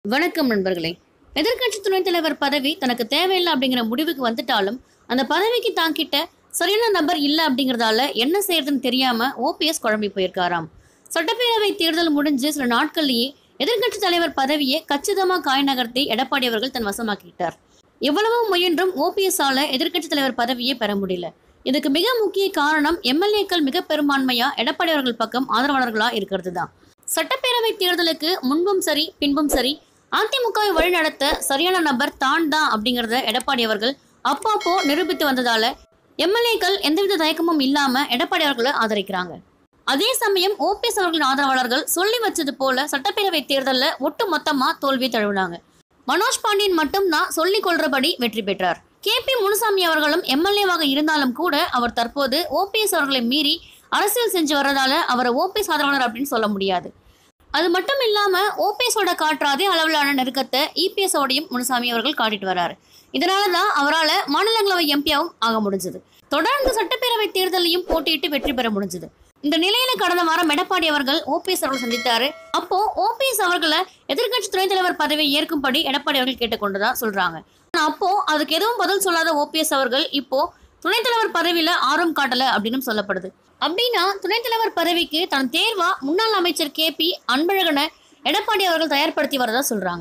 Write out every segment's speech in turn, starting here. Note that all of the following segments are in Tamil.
வணக்கம் நண்பர்களே எதிர்க்கட்சி துணைத் தலைவர் பதவி தனக்கு தேவையில்லை அப்படிங்கிற முடிவுக்கு வந்துட்டாலும் அந்த பதவிக்கு தாங்கிட்ட சரியான நபர் இல்லை அப்படிங்கிறதால என்ன செய்யறதுன்னு தெரியாம ஓபிஎஸ் குழம்பி போயிருக்காராம் சட்டப்பேரவை தேர்தல் முடிஞ்சு சில நாட்கள்லயே எதிர்க்கட்சி தலைவர் பதவியை கச்சிதமா காய் நகர்த்தி எடப்பாடி அவர்கள் தன் வசமாக்கிட்டார் எவ்வளவோ முயன்றும் ஓபிஎஸ் ஆல எதிர்க்கட்சி தலைவர் பதவியை பெற முடியல இதுக்கு மிக முக்கிய காரணம் எம்எல்ஏக்கள் மிக பெரும்பான்மையா எடப்பாடி அவர்கள் பக்கம் ஆதரவாளர்களா இருக்கிறது தான் சட்டப்பேரவை தேர்தலுக்கு முன்பும் சரி பின்பும் சரி அதிமுகவை வழிநடத்த சரியான நபர் தான் தான் அப்படிங்கிறத எடப்பாடி அவர்கள் அப்பப்போ நிரூபித்து வந்ததால எம்எல்ஏக்கள் எந்தவித தயக்கமும் இல்லாம எடப்பாடி அவர்களை ஆதரிக்கிறாங்க அதே சமயம் ஓபிஎஸ் அவர்களின் ஆதரவாளர்கள் சொல்லி வச்சது போல சட்டப்பேரவை தேர்தலில் ஒட்டு மொத்தமா தோல்வி தழுவினாங்க மனோஜ் பாண்டியன் மட்டும்தான் சொல்லிக் கொள்றபடி வெற்றி பெற்றார் கே பி முனுசாமி அவர்களும் எம்எல்ஏவாக இருந்தாலும் கூட அவர் தற்போது ஓபிஎஸ் அவர்களை மீறி அரசியல் செஞ்சு வர்றதால அவரை ஓபிஎஸ் ஆதரவாளர் அப்படின்னு சொல்ல முடியாது அது மட்டும் இல்லாம ஓபிஎஸோட காட்டுற அதே அளவிலான நெருக்கத்தை இபிஎஸ் ஓடையும் முனுசாமி அவர்கள் காட்டிட்டு வராரு இதனால தான் அவரால் மாநிலங்களவை எம்பியாவும் ஆக முடிஞ்சது தொடர்ந்து சட்டப்பேரவை தேர்தலையும் போட்டியிட்டு வெற்றி பெற முடிஞ்சது இந்த நிலையில கடந்த வாரம் எடப்பாடி அவர்கள் ஓபிஎஸ் அவர்கள் சந்தித்தாரு அப்போ ஓபிஎஸ் அவர்களை எதிர்க்கட்சி துணைத் தலைவர் பதவியை ஏற்கும்படி எடப்பாடி அவர்கள் கேட்டுக்கொண்டதா சொல்றாங்க ஆனா அப்போ அதுக்கு எதுவும் பதில் சொல்லாத ஓபிஎஸ் அவர்கள் இப்போ துணைத் தலைவர் பதவியில ஆர்வம் காட்டல அப்படின்னு சொல்லப்படுது அப்படின்னா துணைத் தலைவர் பதவிக்கு தன் தேர்வா முன்னாள் அமைச்சர் கே பி அன்பழகனை எடப்பாடி அவர்கள் தயார்படுத்தி வரதா சொல்றாங்க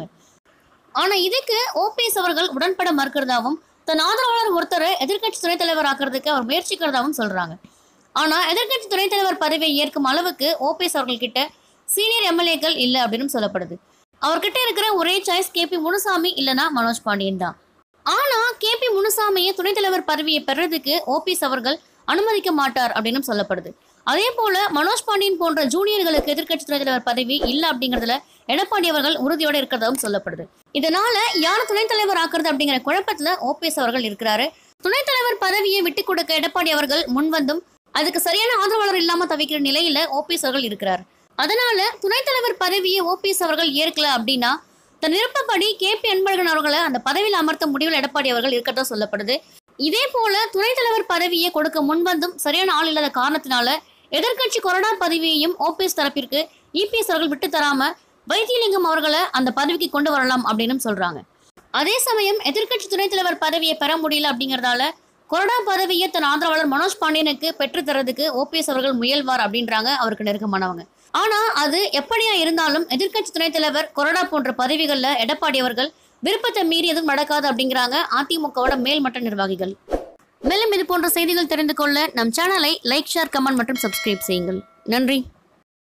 ஆனா இதுக்கு ஓபிஎஸ் அவர்கள் உடன்பட மறுக்கிறதாவும் தன் ஆதரவாளர் ஒருத்தரை எதிர்க்கட்சி துணைத் தலைவர் ஆக்குறதுக்கு அவர் முயற்சிக்கிறதாவும் சொல்றாங்க ஆனா எதிர்க்கட்சி துணைத் தலைவர் பதவியை ஏற்கும் அளவுக்கு ஓபிஎஸ் அவர்கள் கிட்ட சீனியர் எம்எல்ஏக்கள் இல்லை அப்படின்னு சொல்லப்படுது அவர்கிட்ட இருக்கிற ஒரே சாய்ஸ் கே பி முனுசாமி இல்லனா மனோஜ் பாண்டியன் தான் ஆனா கே பி முனுசாமியை துணைத் தலைவர் பதவியை பெறதுக்கு ஓபிஎஸ் அவர்கள் அனுமதிக்க மாட்டார் அப்படின்னு சொல்லப்படுது அதே போல மனோஜ் பாண்டியன் போன்ற ஜூனியர்களுக்கு எதிர்க்கட்சி துணைத் தலைவர் பதவி இல்லை அப்படிங்கறதுல எடப்பாடி அவர்கள் உறுதியோட இருக்கிறதாவும் சொல்லப்படுது இதனால யார் துணைத் தலைவர் ஆக்குறது அப்படிங்கிற குழப்பத்துல ஓபிஎஸ் அவர்கள் இருக்கிறாரு துணைத் தலைவர் பதவியை விட்டு கொடுக்க எடப்பாடி அவர்கள் முன்வந்தும் அதுக்கு சரியான ஆதரவாளர் இல்லாம தவிக்கிற நிலையில ஓபிஎஸ் அவர்கள் இருக்கிறார் அதனால துணைத் தலைவர் பதவியை ஓபிஎஸ் அவர்கள் ஏற்கல அப்படின்னா தன் விருப்பப்படி கே பி அன்பழகன் அவர்களை அந்த பதவியில் அமர்த்த முடிவில் எடப்பாடி அவர்கள் இருக்கட்டா சொல்லப்படுது இதே போல துணைத் தலைவர் பதவியை கொடுக்க முன்வந்தும் சரியான ஆள் இல்லாத காரணத்தினால எதிர்க்கட்சி கொறடா பதவியையும் ஓபிஎஸ் தரப்பிற்கு இபிஎஸ் அவர்கள் விட்டு தராம வைத்தியலிங்கம் அவர்களை அந்த பதவிக்கு கொண்டு வரலாம் அப்படின்னு சொல்றாங்க அதே சமயம் எதிர்க்கட்சி துணைத் தலைவர் பதவியை பெற முடியல அப்படிங்கறதால கொறடா பதவியை தன் ஆதரவாளர் மனோஜ் பாண்டியனுக்கு பெற்று தரதுக்கு ஓபிஎஸ் அவர்கள் முயல்வார் அப்படின்றாங்க அவருக்கு நெருக்கமானவங்க ஆனா அது எப்படியா இருந்தாலும் எதிர்க்கட்சி துணைத் தலைவர் கொறடா போன்ற பதவிகள்ல எடப்பாடி அவர்கள் விருப்பத்தை மீறி எதுவும் நடக்காது அப்படிங்கிறாங்க அதிமுகவோட மேல்மட்ட நிர்வாகிகள் மேலும் இது போன்ற செய்திகள் தெரிந்து கொள்ள நம் சேனலை லைக் ஷேர் கமெண்ட் மற்றும் சப்ஸ்கிரைப் செய்யுங்கள் நன்றி